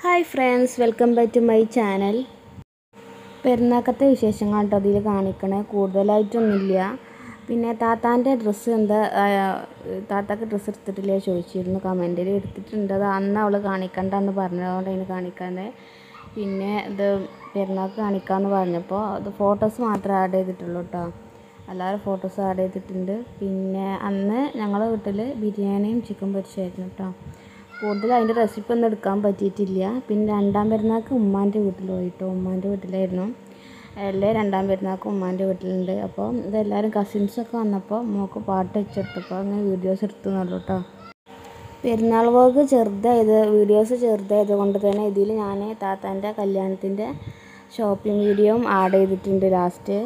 hi friends welcome back to my channel പെരുന്നാക്കത്തെ വിശേഷങ്ങൾ കേട്ടോ അതിൽ കാണിക്കണേ കൂടുതലായിട്ടൊന്നുമില്ല പിന്നെ താത്താൻ്റെ ഡ്രസ്സ് എന്താ ആ, താത്താക്ക് ഡ്രസ്സ് എടുത്തിട്ടില്ലേ ചോദിച്ചിരുന്നു കമൻറ്റിൽ എടുത്തിട്ടുണ്ട് അത് അന്ന് അവൾ കാണിക്കണ്ടെന്ന് പറഞ്ഞതുകൊണ്ട് അതിന് കാണിക്കാതെ പിന്നെ ഇത് പെരുന്നാൾക്ക് കാണിക്കാമെന്ന് പറഞ്ഞപ്പോൾ അത് ഫോട്ടോസ് മാത്രമേ ആഡ് ചെയ്തിട്ടുള്ളൂ കേട്ടോ എല്ലാവരും ഫോട്ടോസ് ആഡ് ചെയ്തിട്ടുണ്ട് പിന്നെ അന്ന് ഞങ്ങളെ വീട്ടിൽ ബിരിയാണിയും ചിക്കൻ പൊരിച്ചായിരുന്നു കേട്ടോ കൂടുതൽ അതിൻ്റെ റെസിപ്പി ഒന്നും എടുക്കാൻ പറ്റിയിട്ടില്ല പിന്നെ രണ്ടാം പെരുന്നാൾക്ക് ഉമ്മാൻ്റെ വീട്ടിൽ പോയിട്ടോ ഉമ്മാൻ്റെ വീട്ടിലായിരുന്നു അല്ലേ രണ്ടാം പെരുന്നാൾക്ക് ഉമ്മാൻ്റെ വീട്ടിലുണ്ട് അപ്പോൾ ഇതെല്ലാവരും കസിൻസൊക്കെ വന്നപ്പോൾ മോൾക്ക് പാട്ട് വെച്ചെടുത്തപ്പോൾ അങ്ങനെ വീഡിയോസ് എടുത്തു എന്നുള്ളൂ കേട്ടോ പെരുന്നാൾ വ്ളോഗ് ചെറുതായത് വീഡിയോസ് ചെറുതായത് കൊണ്ട് തന്നെ ഇതിൽ ഞാൻ താത്താൻ്റെ കല്യാണത്തിൻ്റെ ഷോപ്പിംഗ് വീഡിയോയും ആഡ് ചെയ്തിട്ടുണ്ട് ലാസ്റ്റ്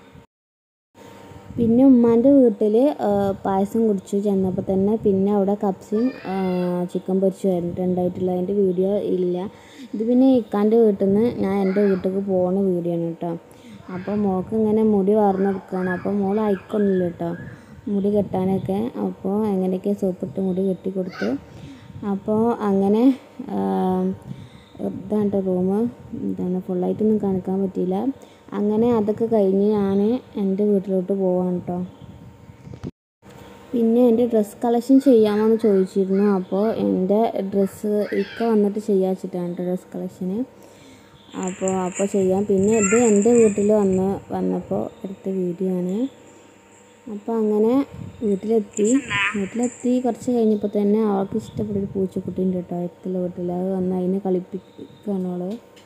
പിന്നെ ഉമ്മാൻ്റെ വീട്ടിൽ പായസം കുടിച്ചു ചെന്നപ്പോൾ തന്നെ പിന്നെ അവിടെ കപ്സയും ചിക്കൻ പൊരിച്ചുമായിരുന്നു രണ്ടായിട്ടുള്ള അതിൻ്റെ വീഡിയോ ഇല്ല ഇത് പിന്നെ ഇക്കാൻ്റെ വീട്ടിൽ നിന്ന് ഞാൻ എൻ്റെ വീട്ടിലേക്ക് പോകുന്ന വീഡിയോ ആണ് കേട്ടോ അപ്പോൾ മോൾക്ക് ഇങ്ങനെ മുടി വാർന്നെടുക്കുകയാണ് അപ്പോൾ മോൾ അയക്കൊന്നുമില്ല കേട്ടോ മുടി കെട്ടാനൊക്കെ അപ്പോൾ എങ്ങനെയൊക്കെ സോപ്പിട്ട് മുടി കെട്ടി കൊടുത്തു അപ്പോൾ അങ്ങനെ ഇതാണ് കേട്ടോ റൂം എന്താണ് ഫുള്ളായിട്ടൊന്നും കാണിക്കാൻ പറ്റിയില്ല അങ്ങനെ അതൊക്കെ കഴിഞ്ഞ് ഞാൻ എൻ്റെ വീട്ടിലോട്ട് പോവാണ് കേട്ടോ പിന്നെ എൻ്റെ ഡ്രസ്സ് കളക്ഷൻ ചെയ്യാമോയെന്ന് ചോദിച്ചിരുന്നു അപ്പോൾ എൻ്റെ ഡ്രസ്സ് ഇക്ക വന്നിട്ട് ചെയ്യാൻ വെച്ചിട്ടാണ് കേട്ടോ ഡ്രസ്സ് കളക്ഷന് അപ്പോൾ അപ്പോൾ ചെയ്യാം പിന്നെ ഇത് എൻ്റെ വീട്ടിൽ വന്ന് വന്നപ്പോൾ എടുത്ത വീഡിയോ ആണ് അപ്പോൾ അങ്ങനെ വീട്ടിലെത്തി വീട്ടിലെത്തി കുറച്ച് കഴിഞ്ഞപ്പോൾ തന്നെ അവൾക്ക് ഇഷ്ടപ്പെട്ടൊരു പൂച്ചക്കുട്ടീൻ്റെ കേട്ടോ അടുത്തുള്ള വീട്ടിൽ അത് വന്ന് അതിനെ കളിപ്പിക്കുകയാണ് അവള്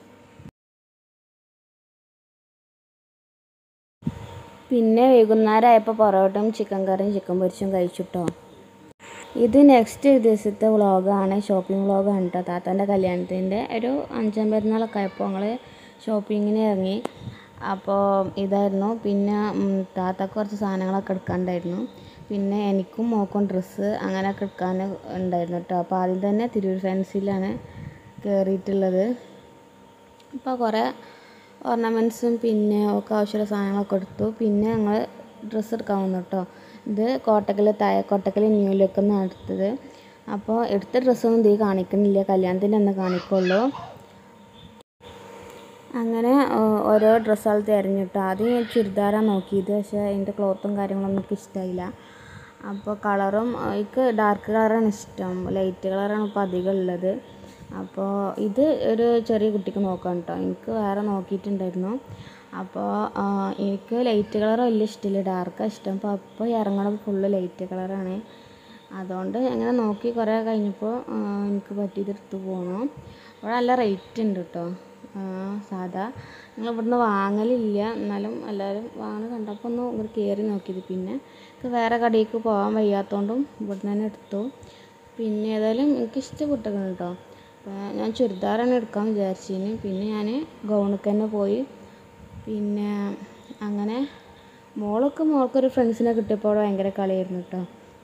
പിന്നെ വൈകുന്നേരം ആയപ്പോൾ പൊറോട്ടയും ചിക്കൻ കറിയും ചിക്കൻ പൊരിച്ചും കഴിച്ചിട്ടോ ഇത് നെക്സ്റ്റ് ദിവസത്തെ വ്ളോഗാണ് ഷോപ്പിംഗ് വ്ളോഗാണ് കേട്ടോ താത്താൻ്റെ കല്യാണത്തിൻ്റെ ഒരു അഞ്ചാം പെരുന്നാളൊക്കെ ആയപ്പോൾ ഞങ്ങൾ ഷോപ്പിങ്ങിന് ഇറങ്ങി അപ്പോൾ ഇതായിരുന്നു പിന്നെ ഉം, താത്താക്ക് കുറച്ച് സാധനങ്ങളൊക്കെ എടുക്കാനുണ്ടായിരുന്നു പിന്നെ എനിക്കും മോക്കും ഡ്രസ്സ് അങ്ങനെയൊക്കെ എടുക്കാൻ ഉണ്ടായിരുന്നു കേട്ടോ അപ്പോൾ ആദ്യം തന്നെ തിരൂർ ഫാൻസിയിലാണ് കയറിയിട്ടുള്ളത് അപ്പോൾ കുറേ ഓർണമെൻറ്റ്സും പിന്നെ ഒക്കെ ആവശ്യമുള്ള സാധനങ്ങളൊക്കെ എടുത്തു പിന്നെ ഞങ്ങൾ ഡ്രസ്സ് എടുക്കാൻ വന്നു കേട്ടോ ഇത് കോട്ടക്കൽ താഴെ കോട്ടക്കൽ ന്യൂ ലുക്ക് എന്നാണ് എടുത്തത് അപ്പോൾ എടുത്ത ഡ്രസ്സൊന്നും ഇതിൽ കാണിക്കുന്നില്ല കല്യാണത്തിൻ്റെ അന്ന് കാണിക്കുള്ളൂ അങ്ങനെ ആ, ഓരോ ഡ്രസ്സുകൾ തിരഞ്ഞു കേട്ടോ ആദ്യം ഞാൻ ചുരിദാറാണ് നോക്കിയത് പക്ഷേ അതിൻ്റെ ക്ലോത്തും കാര്യങ്ങളൊന്നും എനിക്ക് ഇഷ്ടമായില്ല അപ്പോൾ കളറും എനിക്ക് ഡാർക്ക് കളറാണ് ഇഷ്ടം ലൈറ്റ് കളറാണ് ഇപ്പോൾ അധികം ഉള്ളത് അപ്പോൾ ഇത് ഒരു ചെറിയ കുട്ടിക്ക് നോക്കാം കേട്ടോ എനിക്ക് വേറെ നോക്കിയിട്ടുണ്ടായിരുന്നു അപ്പോൾ ആ, എനിക്ക് ലൈറ്റ് കളർ വലിയ ഇഷ്ടമില്ല ഡാർക്കാണ് ഇഷ്ടം അപ്പോൾ അപ്പോൾ ഇറങ്ങണത് ഫുള്ള് ലൈറ്റ് കളറാണ് അതുകൊണ്ട് അങ്ങനെ നോക്കി കുറേ കഴിഞ്ഞപ്പോൾ ആ, എനിക്ക് പറ്റിയത് എടുത്ത് പോന്നു അവിടെ നല്ല റേറ്റ് ഉണ്ട് കേട്ടോ ആ, സാധാ ഞങ്ങൾ ഇവിടുന്ന് വാങ്ങലില്ല എന്നാലും എല്ലാവരും വാങ്ങണ കണ്ടപ്പോൾ ഒന്ന് ഇങ്ങോട്ട് കയറി നോക്കിയത് പിന്നെ എനിക്ക് വേറെ കടയിലേക്ക് പോകാൻ വയ്യാത്തതുകൊണ്ടും ഇവിടുന്ന് തന്നെ എടുത്തു പിന്നെ ഏതായാലും എനിക്ക് ഇഷ്ടപ്പെട്ടു കേട്ടോ അപ്പോൾ ഞാൻ ചുരിദാറാണ് എടുക്കാൻ വിചാരിച്ചതിന് പിന്നെ ഞാൻ ഗൗണിക്ക് തന്നെ പോയി പിന്നെ അങ്ങനെ മോളൊക്കെ മോൾക്കൊരു ഫ്രണ്ട്സിനെ കിട്ടിയപ്പോൾ അവിടെ ഭയങ്കര കളിയായിരുന്നു കേട്ടോ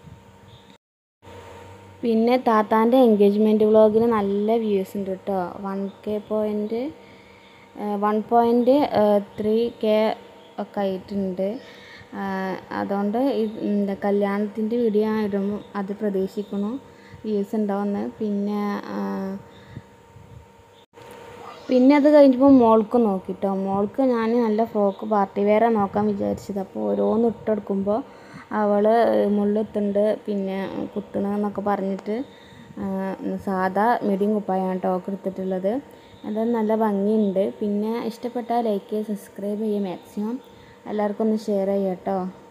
പിന്നെ താത്താൻ്റെ എൻഗേജ്മെൻറ്റ് വ്ളോഗിന് നല്ല വ്യൂസ് ഉണ്ട് കേട്ടോ one K point one point three K ഒക്കെ ആയിട്ടുണ്ട് ആ, അതുകൊണ്ട് ഇത് എന്താ കല്യാണത്തിൻ്റെ വീഡിയോ ഇടുമ്പോൾ അത് പ്രതീക്ഷിക്കുന്നു വ്യൂസ് ഉണ്ടാവുമെന്ന് പിന്നെ ആ, പിന്നെ അത് കഴിഞ്ഞപ്പോൾ മോൾക്ക് നോക്കിട്ടോ മോൾക്ക് ഞാൻ നല്ല ഫ്രോക്ക് പാർട്ടി വെയർ നോക്കാൻ വിചാരിച്ചത് അപ്പോൾ ഓരോന്ന് ഇട്ടെടുക്കുമ്പോൾ അവൾ മുള്ളുത്തുണ്ട് പിന്നെ കുത്തണമെന്നൊക്കെ പറഞ്ഞിട്ട് ആ, സാധാ മിഡിയും കുപ്പായാണ് ടോക്ക് എടുത്തിട്ടുള്ളത് അത് നല്ല ഭംഗിയുണ്ട് പിന്നെ ഇഷ്ടപ്പെട്ടാൽ ലൈക്ക് ചെയ്യുക സബ്സ്ക്രൈബ് ചെയ്യുക മാക്സിമം എല്ലാവർക്കും ഒന്ന് ഷെയർ ചെയ്യുക കേട്ടോ